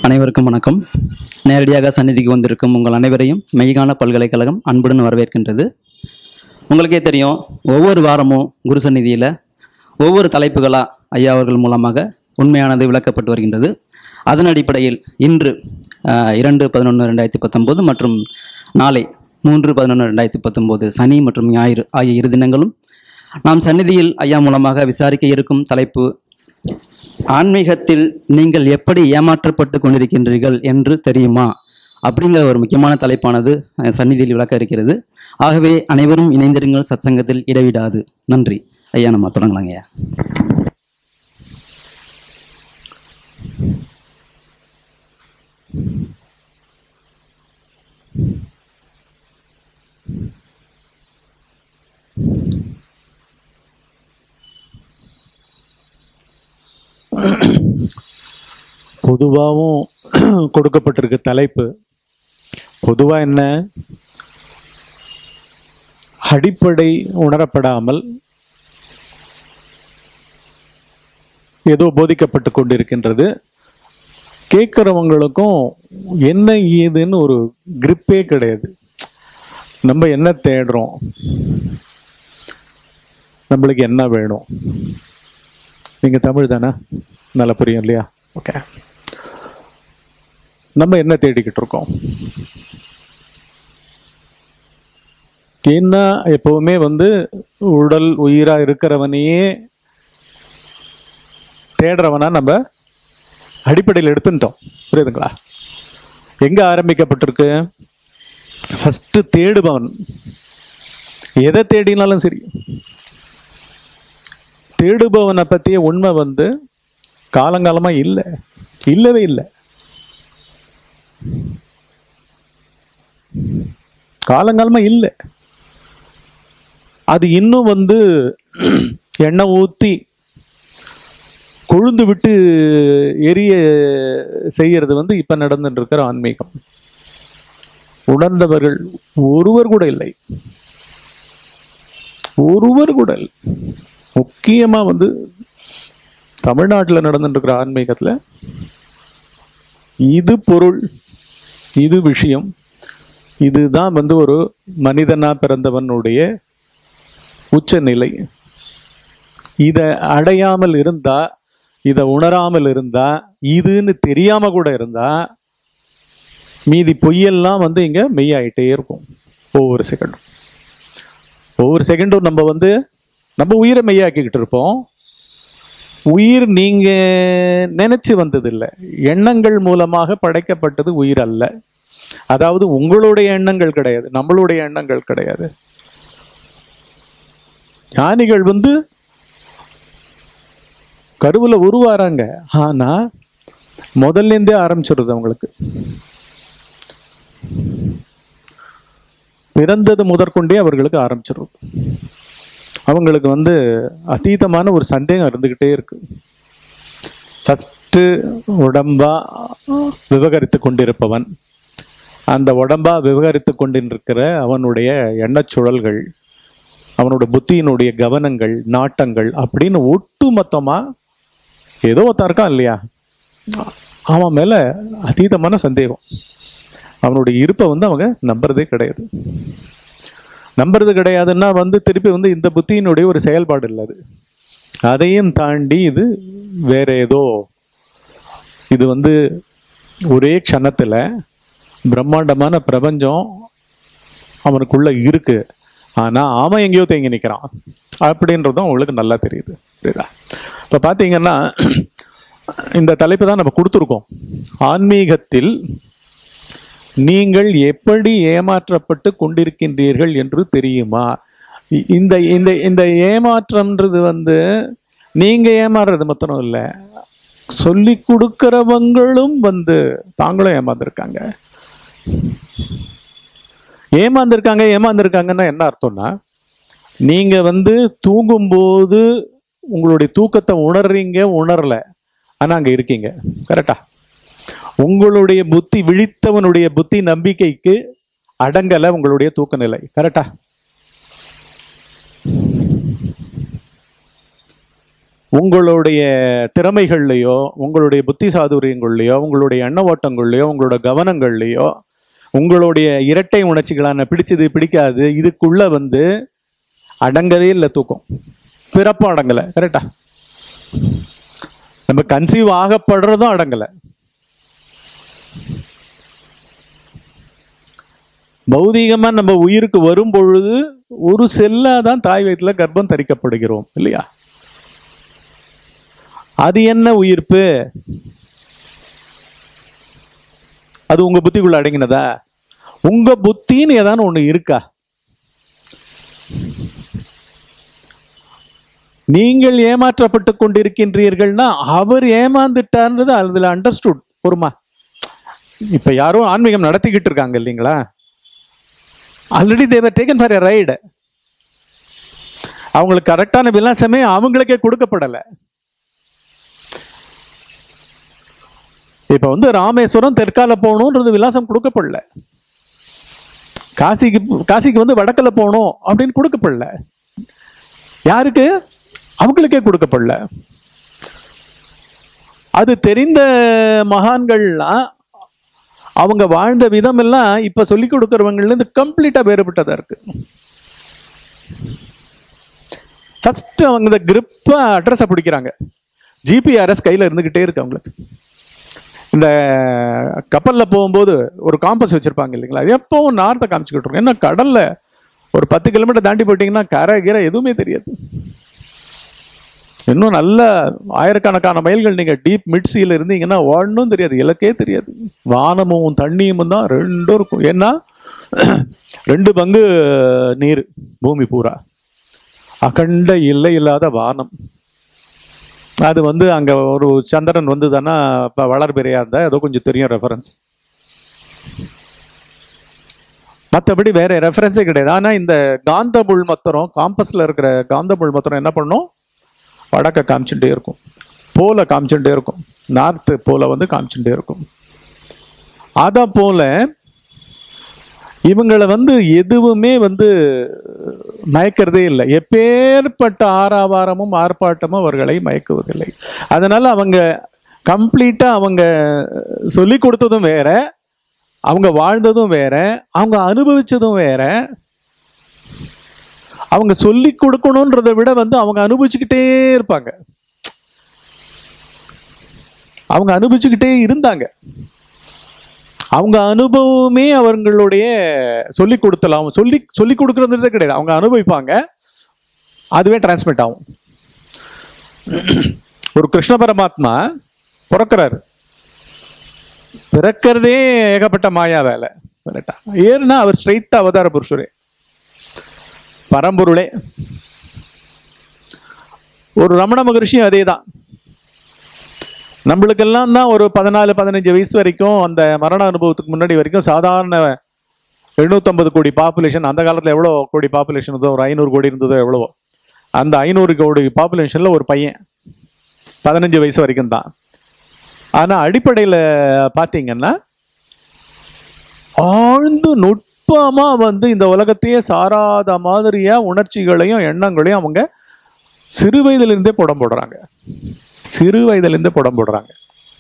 அனைவருக்கும் வணக்கம் நேரடியாக சந்நிதிக்கு வந்திருக்கும் உங்கள் அனைவரையும் மெய்கான பல்கலைக்கழகம் அன்புடன் வரவேற்கின்றது உங்களுக்கே தெரியும் ஒவ்வொரு வாரமும் குரு சந்நிதியில் ஒவ்வொரு தலைப்புகளாக ஐயா அவர்கள் மூலமாக உண்மையானது விளக்கப்பட்டு வருகின்றது அதன் அடிப்படையில் இன்று ஆஹ், இரண்டு பதினொன்று ரெண்டாயிரத்தி பத்தொம்போது மற்றும் நாளை மூன்று பதினொன்று ரெண்டாயிரத்தி பத்தொம்போது சனி மற்றும் ஞாயிறு ஆகிய இரு தினங்களும் நாம் சந்நிதியில் ஐயா மூலமாக விசாரிக்க இருக்கும் தலைப்பு ஆன்மீகத்தில் நீங்கள் எப்படி ஏமாற்றப்பட்டு கொண்டிருக்கின்றீர்கள் என்று தெரியுமா அப்படிங்கிற ஒரு முக்கியமான தலைப்பானது அஹ், சந்நிதியில் விளக்க இருக்கிறது ஆகவே அனைவரும் இணைந்திருங்கள் சத்சங்கத்தில் இடைவிடாது நன்றி ஐயா நம்ம தொடங்கலாங்க ஐயா பொதுவாகவும் கொடுக்கப்பட்டிருக்க தலைப்பு பொதுவா என்ன அடிப்படை உணரப்படாமல் ஏதோ போதிக்கப்பட்டு கொண்டிருக்கின்றது கேட்குறவங்களுக்கும் என்ன ஏதுன்னு ஒரு கிரிப்பே கிடையாது நம்ம என்ன தேடுறோம் நம்மளுக்கு என்ன வேணும் நீங்க தமிழ் தானே நல்லா புரியும் இல்லையா ஓகே நம்ம என்ன தேடிக்கிட்டு இருக்கோம் ஏன்னா எப்பவுமே வந்து உடல் உயிரா இருக்கிறவனையே தேடுறவனா நம்ம அடிப்படையில் எடுத்துட்டோம் புரியுதுங்களா எங்க ஆரம்பிக்கப்பட்டிருக்கு ஃபர்ஸ்ட் தேடுபவன் எதை தேடினாலும் சரி தேடுபவனை பத்திய உண்மை வந்து காலங்காலமா இல்லை இல்லவே இல்லை காலங்காலமா இல்லை அது இன்னும் வந்து எண்ணெய் ஊத்தி கொழுந்து விட்டு எரிய செய்யறது வந்து இப்ப நடந்துட்டு இருக்கிற ஆன்மீகம் உணர்ந்தவர்கள் ஒருவர் கூட இல்லை ஒருவர் கூட இல்லை முக்கியமா வந்து தமிழ்நாட்டில் நடந்துட்டு இருக்கிற ஆன்மீகத்துல இது பொருள் இது விஷயம் இதுதான் வந்து ஒரு மனிதனா பிறந்தவனுடைய உச்சநிலை இதை அடையாமல் இருந்தா இதை உணராமல் இருந்தா இதுன்னு தெரியாம கூட இருந்தா மீதி பொய்யெல்லாம் வந்து இங்க மெய்யாயிட்டே இருக்கும் ஒவ்வொரு செகண்டும் ஒவ்வொரு செகண்டும் நம்ம வந்து நம்ம உயிரை மெய்யாக்கிக்கிட்டு இருப்போம் உயிர் நீங்க நினைச்சு வந்தது இல்லை எண்ணங்கள் மூலமாக படைக்கப்பட்டது உயிர் அல்ல அதாவது உங்களுடைய எண்ணங்கள் கிடையாது நம்மளுடைய எண்ணங்கள் கிடையாது ஞானிகள் வந்து கருவுல உருவாறாங்க ஆனா முதல்ல இருந்தே ஆரம்பிச்சிருது அவங்களுக்கு பிறந்தது முதற்கொண்டே அவர்களுக்கு ஆரம்பிச்சிருது அவங்களுக்கு வந்து அதீதமான ஒரு சந்தேகம் இருந்துகிட்டே இருக்கு ஃபஸ்ட்டு உடம்பா விவகரித்து கொண்டிருப்பவன் அந்த உடம்பா விவகரித்து கொண்டிருக்கிற அவனுடைய எண்ணச் சுழல்கள் அவனோட புத்தியினுடைய கவனங்கள் நாட்டங்கள் அப்படின்னு ஒட்டு மொத்தமா ஏதோ ஒருத்தன் இருக்கான் இல்லையா அவன் மேல அதீதமான சந்தேகம் அவனுடைய இருப்பை வந்து அவங்க நம்புறதே கிடையாது நம்புறது கிடையாதுன்னா வந்து திருப்பி வந்து இந்த புத்தியினுடைய ஒரு செயல்பாடு இல்லை அது அதையும் தாண்டி இது வேற ஏதோ இது வந்து ஒரே க்ஷணத்துல பிரம்மாண்டமான பிரபஞ்சம் அவனுக்குள்ள இருக்கு ஆனா அவன் எங்கேயோ தேங்கி நிக்கிறான் அப்படின்றதும் உங்களுக்கு நல்லா தெரியுது புரியுதா இப்ப பாத்தீங்கன்னா இந்த தலைப்பு தான் நம்ம கொடுத்துருக்கோம் ஆன்மீகத்தில் நீங்கள் எப்படி ஏமாற்றப்பட்டு கொண்டிருக்கின்றீர்கள் என்று தெரியுமா இ- இந்த இந்த இந்த ஏமாற்றம்ன்றது வந்து நீங்க ஏமாறுறது மொத்தம் இல்லை சொல்லி கொடுக்கிறவங்களும் வந்து தாங்களும் ஏமாந்துருக்காங்க ஏமாந்துருக்காங்க ஏமாந்துருக்காங்கன்னா என்ன அர்த்தம்னா நீங்க வந்து தூங்கும்போது உங்களுடைய தூக்கத்தை உணர்றீங்க உணரல ஆனா அங்க இருக்கீங்க கரெக்டா உங்களுடைய புத்தி விழித்தவனுடைய புத்தி நம்பிக்கைக்கு அடங்கல உங்களுடைய தூக்க நிலை கரெக்டா உங்களுடைய திறமைகள்லையோ உங்களுடைய புத்தி சாதுரியங்கள்லையோ உங்களுடைய எண்ண ஓட்டங்கள்லையோ உங்களோட கவனங்கள்லையோ உங்களுடைய இரட்டை உணர்ச்சிகளான பிடிச்சது பிடிக்காது இதுக்குள்ள வந்து அடங்கவே இல்லை தூக்கம் பிறப்பும் அடங்கலை கரெக்டா நம்ம கன்சீவ் ஆகப்படுறதும் அடங்கலை பௌதீகமா நம்ம உயிருக்கு வரும் பொழுது ஒரு செல்லா தான் தாய் வயிற்றுல கர்ப்பம் தரிக்கப்படுகிறோம் இல்லையா அது என்ன உயிர்ப்பு அது உங்க புத்திக்குள்ள அடங்கினதா உங்க புத்தின்னு ஏதானு ஒண்ணு இருக்கா நீங்கள் ஏமாற்றப்பட்டு கொண்டிருக்கின்றீர்கள்னா அவர் ஏமாந்துட்டார்ன்றது அதுல அண்டர்ஸ்டுட் பொறுமா இப்ப யாரும் ஆன்மீகம் நடத்திக்கிட்டு இருக்காங்க இல்லைங்களா already they were taken for a ride அவங்களுக்கு கரெக்டான விலாசமே அவங்களுக்கே கொடுக்கப்படலை இப்ப வந்து ராமேஸ்வரம் தெற்கால போகணுன்றது விலாசம் கொடுக்கப்படல காசிக்கு காசிக்கு வந்து வடக்கில் போகணும் அப்படின்னு கொடுக்கப்படல யாருக்கு அவங்களுக்கே கொடுக்கப்படல அது தெரிந்த மகான்கள்லாம் அவங்க வாழ்ந்த விதம் எல்லாம் இப்ப சொல்லி கொடுக்கறவங்கல இருந்து கம்ப்ளீட்டா வேறுபட்டதா இருக்கு ஃபர்ஸ்ட் அவங்க இந்த கிரிப்ப அட்ரஸை பிடிக்கிறாங்க ஜிபிஆர்எஸ் கையில இருந்துகிட்டே இருக்கு அவங்களுக்கு இந்த கப்பல்ல போகும்போது ஒரு காம்பஸ் வச்சிருப்பாங்க இல்லைங்களா அது எப்பவும் நார்த்தை காமிச்சுக்கிட்டு இருக்கும் ஏன்னா கடல்ல ஒரு பத்து கிலோமீட்டர் தாண்டி போயிட்டீங்கன்னா கரை கீரை எதுவுமே தெரியாது இன்னும் நல்ல ஆயிரக்கணக்கான மைல்கள் நீங்க டீப் மிட்சியில இருந்தீங்கன்னா ஒன்றும் தெரியாது இலக்கே தெரியாது வானமும் தண்ணியும் தான் ரெண்டும் இருக்கும் ஏன்னா ரெண்டு பங்கு நீர் பூமி பூரா அகண்ட இல்லை இல்லாத வானம் அது வந்து அங்க ஒரு சந்திரன் வந்ததுன்னா இப்போ வளர்பிறையா இருந்தா ஏதோ கொஞ்சம் தெரியும் ரெஃபரன்ஸ் மற்றபடி வேற ரெஃபரன்ஸே கிடையாது ஆனா இந்த காந்த முள்மத்தரம் காம்பஸ்ல இருக்கிற காந்த முள்மத்தரம் என்ன பண்ணும் வடக்க காமிச்சுட்டே இருக்கும் போல காமிச்சுட்டே இருக்கும் நார்த்து போல வந்து காமிச்சுட்டே இருக்கும் அத போல இவங்களை வந்து எதுவுமே வந்து மயக்கிறதே இல்லை எப்பேற்பட்ட ஆறாவாரமும் ஆர்ப்பாட்டமும் அவர்களை மயக்குவதில்லை அதனால அவங்க கம்ப்ளீட்டா அவங்க சொல்லி கொடுத்ததும் வேற அவங்க வாழ்ந்ததும் வேற அவங்க அனுபவிச்சதும் வேற அவங்க சொல்லி கொடுக்கணுன்றதை விட வந்து அவங்க அனுபவிச்சுக்கிட்டே இருப்பாங்க அவங்க அனுபவிச்சுக்கிட்டே இருந்தாங்க அவங்க அனுபவமே அவங்களுடைய சொல்லி கொடுத்தலாம் சொல்லி சொல்லி கொடுக்கறது கிடையாது அவங்க அனுபவிப்பாங்க அதுவே டிரான்ஸ்மிட் ஆகும் ஒரு கிருஷ்ண பரமாத்மா பிறக்கிறாரு பிறக்கிறதே ஏகப்பட்ட மாயா வேலை கரெக்டா ஏன்னா அவர் ஸ்ட்ரைட்டா அவதார புருஷரே பரம்பொருளே ஒரு ரமண மகரிஷியும் அதே தான் நம்மளுக்கெல்லாம் தான் ஒரு பதினாலு பதினஞ்சு வயசு வரைக்கும் அந்த மரண அனுபவத்துக்கு முன்னாடி வரைக்கும் சாதாரண எழுநூத்தம்பது கோடி பாப்புலேஷன் அந்த காலத்துல எவ்வளோ கோடி பாப்புலேஷன் இருந்ததோ ஒரு ஐநூறு கோடி இருந்ததோ எவ்வளவோ அந்த ஐநூறு கோடி பாப்புலேஷன்ல ஒரு பையன் பதினஞ்சு வயசு வரைக்கும் தான் ஆனா அடிப்படையில பாத்தீங்கன்னா ஆழ்ந்து நுட்பமா வந்து இந்த உலகத்தையே சாராத மாதிரியா உணர்ச்சிகளையும் எண்ணங்களையும் அவங்க சிறு வயதுல இருந்தே புடம் போடுறாங்க சிறு வயதுல இருந்தே புடம் போடுறாங்க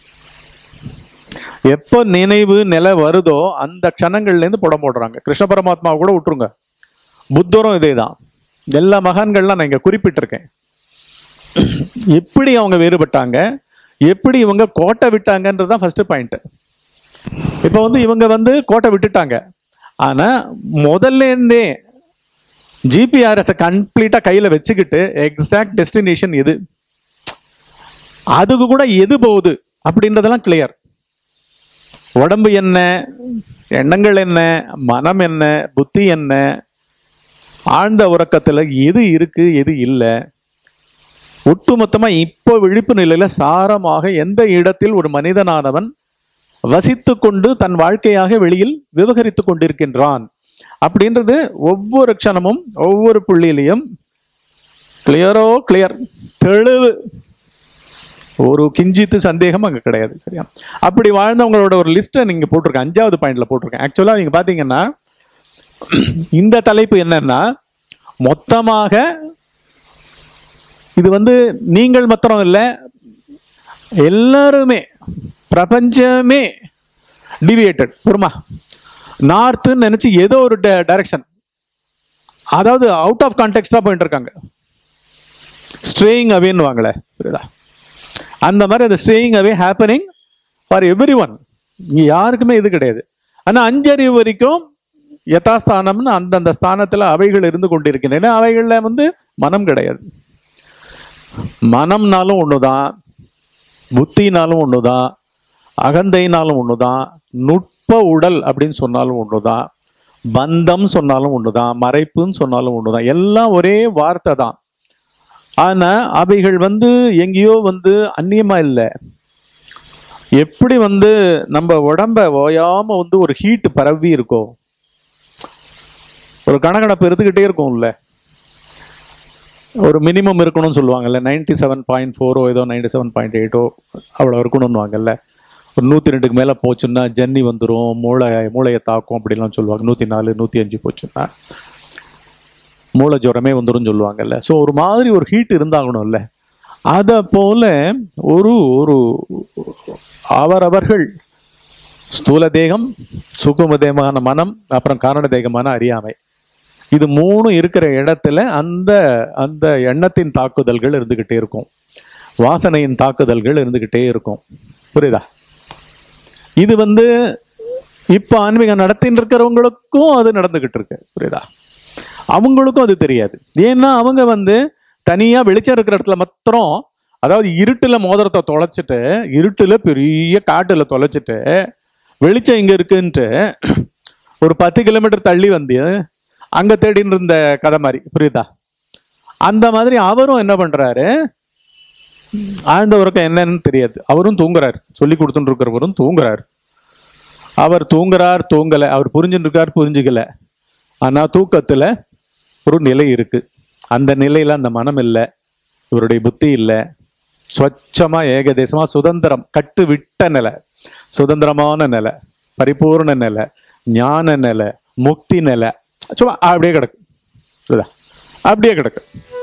எப்போ நினைவு நிலை வருதோ அந்த க்ஷணங்கள்ல இருந்து புடம் போடுறாங்க கிருஷ்ண பரமாத்மாவை கூட விட்டுருங்க புத்தரும் இதேதான் எல்லா மகான்கள்லாம் நான் இங்க குறிப்பிட்டிருக்கேன் எப்படி அவங்க வேறுபட்டாங்க எப்படி இவங்க கோட்டை விட்டாங்கன்றது தான் ஃபர்ஸ்ட் பாயிண்ட் இப்போ வந்து இவங்க வந்து கோட்டை விட்டுட்டாங்க ஆனா முதல்ல இருந்தே ஜிபிஆர்எஸ் கம்ப்ளீட்டா கையில வச்சுக்கிட்டு எக்ஸாக்ட் டெஸ்டினேஷன் எது அதுக்கு கூட எது போகுது அப்படின்றதெல்லாம் கிளியர் உடம்பு என்ன எண்ணங்கள் என்ன மனம் என்ன புத்தி என்ன ஆழ்ந்த உறக்கத்துல எது இருக்கு எது இல்லை ஒட்டுமொத்தமா இப்போ விழிப்பு நிலையில சாரமாக எந்த இடத்தில் ஒரு மனிதனானவன் வசித்து கொண்டு தன் வாழ்க்கையாக வெளியில் விவகரித்து கொண்டிருக்கின்றான் அப்படின்றது ஒவ்வொரு க்ஷணமும் ஒவ்வொரு புள்ளியிலையும் கிளியரோ கிளியர் தெளிவு ஒரு கிஞ்சித்து சந்தேகம் அங்க கிடையாது சரியா அப்படி வாழ்ந்தவங்களோட ஒரு லிஸ்ட்டை நீங்க போட்டிருக்கேன் அஞ்சாவது பாயிண்ட்ல போட்டிருக்கேன் ஆக்சுவலா நீங்க பாத்தீங்கன்னா இந்த தலைப்பு என்னன்னா மொத்தமாக இது வந்து நீங்கள் மாத்திரம் இல்லை எல்லாருமே பிரபஞ்சமே டிவியேட்டட் பொறுமா நார்த்துன்னு நினைச்சு ஏதோ ஒரு டைரக்ஷன் அதாவது அவுட் ஆஃப் கான்டெக்ஸ்டா போயிட்டு இருக்காங்க ஸ்ட்ரேயிங் அவேன்னு வாங்களே புரியுதா அந்த மாதிரி அந்த staying away happening for everyone யாருக்குமே இது கிடையாது ஆனா அஞ்சறிவு வரைக்கும் யதாஸ்தானம்னு அந்தந்த ஸ்தானத்துல அவைகள் இருந்து கொண்டிருக்கின்றன அவைகள்ல வந்து மனம் கிடையாது மனம்னாலும் ஒண்ணுதான் புத்தினாலும் ஒண்ணுதான் அகந்தைனாலும் ஒண்ணுதான் நுட்ப உடல் அப்படின்னு சொன்னாலும் ஒண்ணுதான் பந்தம் சொன்னாலும் ஒண்ணுதான் மறைப்புன்னு சொன்னாலும் ஒண்ணுதான் எல்லாம் ஒரே வார்த்தை தான் ஆனா அவைகள் வந்து எங்கேயோ வந்து அந்நியமா இல்லை எப்படி வந்து நம்ம உடம்ப ஓயாம வந்து ஒரு ஹீட் பரவி இருக்கோ ஒரு கணக்கணப்பு எடுத்துக்கிட்டே இருக்கும்ல ஒரு மினிமம் இருக்கணும்னு சொல்லுவாங்கல்ல நைன்டி செவன் பாயிண்ட் ஃபோரோ ஏதோ நைன்டி செவன் பாயிண்ட் எயிட்டோ அவ்வளோ இருக்கணும்னுவாங்கல்ல ஒரு நூற்றி ரெண்டுக்கு மேலே போச்சுன்னா ஜன்னி வந்துடும் மூளை மூளையை தாக்கும் அப்படிலாம் சொல்லுவாங்க நூற்றி நாலு நூற்றி அஞ்சு போச்சுன்னா மூளை ஜுரமே வந்துடும் சொல்லுவாங்கல்ல ஸோ ஒரு மாதிரி ஒரு ஹீட் இருந்தாகணும்ல அதை போல ஒரு ஒரு அவரவர்கள் ஸ்தூல தேகம் சுக்கும தேகமான மனம் அப்புறம் காரண தேகமான அறியாமை இது மூணும் இருக்கிற இடத்துல அந்த அந்த எண்ணத்தின் தாக்குதல்கள் இருந்துகிட்டே இருக்கும் வாசனையின் தாக்குதல்கள் இருந்துகிட்டே இருக்கும் புரியுதா இது வந்து இப்ப ஆன்மீகம் நடத்தின்னு இருக்கிறவங்களுக்கும் அது நடந்துகிட்டு இருக்கு புரியுதா அவங்களுக்கும் அது தெரியாது ஏன்னா அவங்க வந்து தனியா வெளிச்சம் இருக்கிற இடத்துல மாத்திரம் அதாவது இருட்டுல மோதிரத்தை தொலைச்சிட்டு இருட்டுல பெரிய காட்டுல தொலைச்சிட்டு வெளிச்சம் இங்க இருக்குன்ட்டு ஒரு பத்து கிலோமீட்டர் தள்ளி வந்து அங்க தேடின்னு இருந்த கதை மாதிரி புரியுதா அந்த மாதிரி அவரும் என்ன பண்றாரு ஆழ்ந்த உறக்கம் என்னன்னு தெரியாது அவரும் தூங்குறாரு சொல்லி கொடுத்துட்டு இருக்கிறவரும் தூங்குறாரு அவர் தூங்குறார் தூங்கல அவர் புரிஞ்சுட்டு இருக்கார் புரிஞ்சுக்கல ஆனா தூக்கத்துல ஒரு நிலை இருக்கு அந்த நிலையில அந்த மனம் இல்லை இவருடைய புத்தி இல்லை ஸ்வச்சமா ஏகதேசமா சுதந்திரம் கட்டு விட்ட நிலை சுதந்திரமான நிலை பரிபூர்ண நிலை ஞான நிலை முக்தி நிலை சும்மா அப்படியே கிடக்கு புரியுதா? அப்படியே கிடக்கு